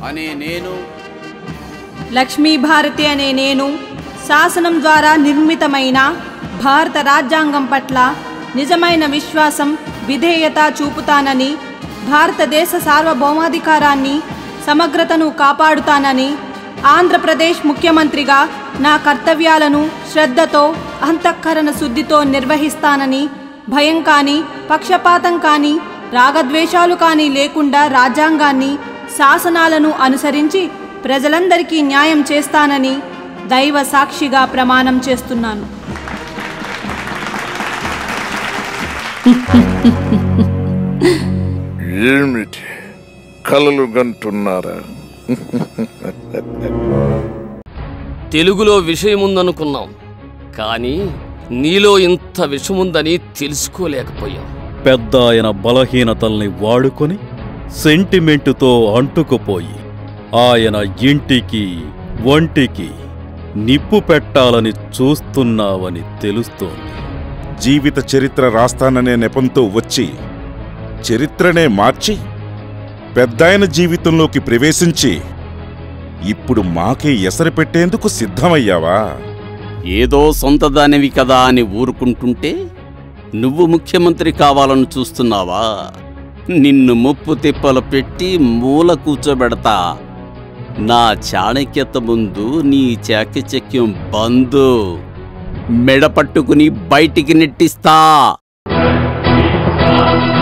అనే నేను లక్ష్మీభారతి అనే నేను శాసనం ద్వారా నిర్మితమైన భారత రాజ్యాంగం పట్ల నిజమైన విశ్వాసం విధేయత చూపుతానని భారతదేశ సార్వభౌమాధికారాన్ని సమగ్రతను కాపాడుతానని ఆంధ్రప్రదేశ్ ముఖ్యమంత్రిగా నా కర్తవ్యాలను శ్రద్ధతో అంతఃకరణ శుద్ధితో నిర్వహిస్తానని భయం కానీ పక్షపాతం కానీ రాగద్వేషాలు కానీ లేకుండా రాజ్యాంగాన్ని శాసనాలను అనుసరించి ప్రజలందరికీ న్యాయం చేస్తానని దైవ సాక్షిగా ప్రమాణం చేస్తున్నాను ఏమిటి కలలు గంటున్నారా తెలుగులో విషయముందనుకున్నాం కానీ నీలో ఇంత విషముందని తెలుసుకోలేకపోయాం పెద్ద ఆయన బలహీనతల్ని వాడుకొని సెంటిమెంటుతో అంటుకుపోయి ఆయన ఇంటికి ఒంటికి నిప్పు పెట్టాలని చూస్తున్నావని తెలుస్తోంది జీవిత చరిత్ర రాస్తాననే నెపంతో వచ్చి చరిత్రనే మార్చి పెద్దాయన జీవితంలోకి ప్రవేశించి ఇప్పుడు మాకే ఎసరు పెట్టేందుకు సిద్ధమయ్యావా ఏదో సొంతదానివి కదా అని ఊరుకుంటుంటే నువ్వు ముఖ్యమంత్రి కావాలని చూస్తున్నావా నిన్ను ముప్పు తిప్పలు పెట్టి మూల కూర్చోబెడతా నా చాణక్యత ముందు నీ చాకచక్యం బందు మెడ పట్టుకుని బయటికి నెట్టిస్తా